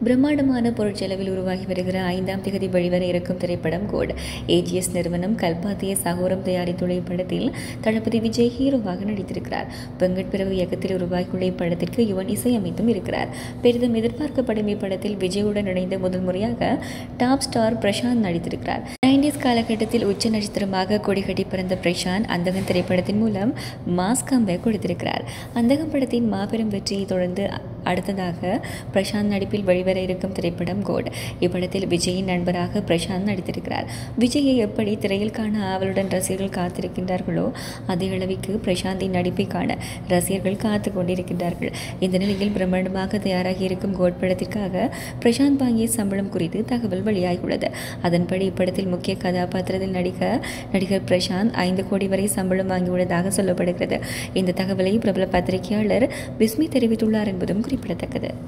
பிரம்மாண்டமான பொருட்செலவில் உருவாகி வருகிற ஐந்தாம் திகதி வெளிவர இருக்கும் திரைப்படம் கோட் ஏஜிஎஸ் நிறுவனம் கல்பாத்திய சகோரம் தயாரித்துள்ள இப்படத்தில் தளபதி விஜய் ஹீரோவாக நடித்திருக்கிறார் வெங்கட் பிரபு இயக்கத்தில் உருவாகியுள்ள இப்படத்திற்கு யுவன் இசையமைத்தும் இருக்கிறார் பெரிதும் எதிர்பார்க்கப்படும் இப்படத்தில் விஜயுடன் இணைந்து முதல் முறையாக டாப் ஸ்டார் பிரசாந்த் நடித்திருக்கிறார் நைன்டிஸ் காலகட்டத்தில் உச்ச நட்சத்திரமாக கொடிகட்டி பிறந்த பிரசாந்த் அந்தகன் திரைப்படத்தின் மூலம் மாஸ் கம்பேக் கொடுத்திருக்கிறார் அந்தகம் படத்தின் மாபெரும் வெற்றியை தொடர்ந்து அடுத்ததாக பிரசாந்த் நடிப்பில் வெளிவர இருக்கும் திரைப்படம் கோட் இப்படத்தில் விஜயின் நண்பராக பிரசாந்த் நடித்திருக்கிறார் விஜயை எப்படி திரையில் காண ஆவலுடன் ரசிகர்கள் காத்திருக்கின்றார்களோ அதே அளவிற்கு பிரசாந்தின் நடிப்பை காண ரசிகர்கள் காத்து கொண்டிருக்கின்றார்கள் இந்த நிலையில் பிரம்மாண்டமாக தயாராகி இருக்கும் கோட் படத்திற்காக பிரசாந்த் வாங்கிய சம்பளம் குறித்து தகவல் வெளியாகியுள்ளது அதன்படி இப்படத்தில் முக்கிய கதாபாத்திரத்தில் நடிக்க நடிகர் பிரசாந்த் ஐந்து கோடி வரை சம்பளம் வாங்கியுள்ளதாக சொல்லப்படுகிறது இந்த தகவலை பிரபல பத்திரிகையாளர் பிஸ்மி தெரிவித்துள்ளார் என்பதும் குறிப்பிடத்தக்கது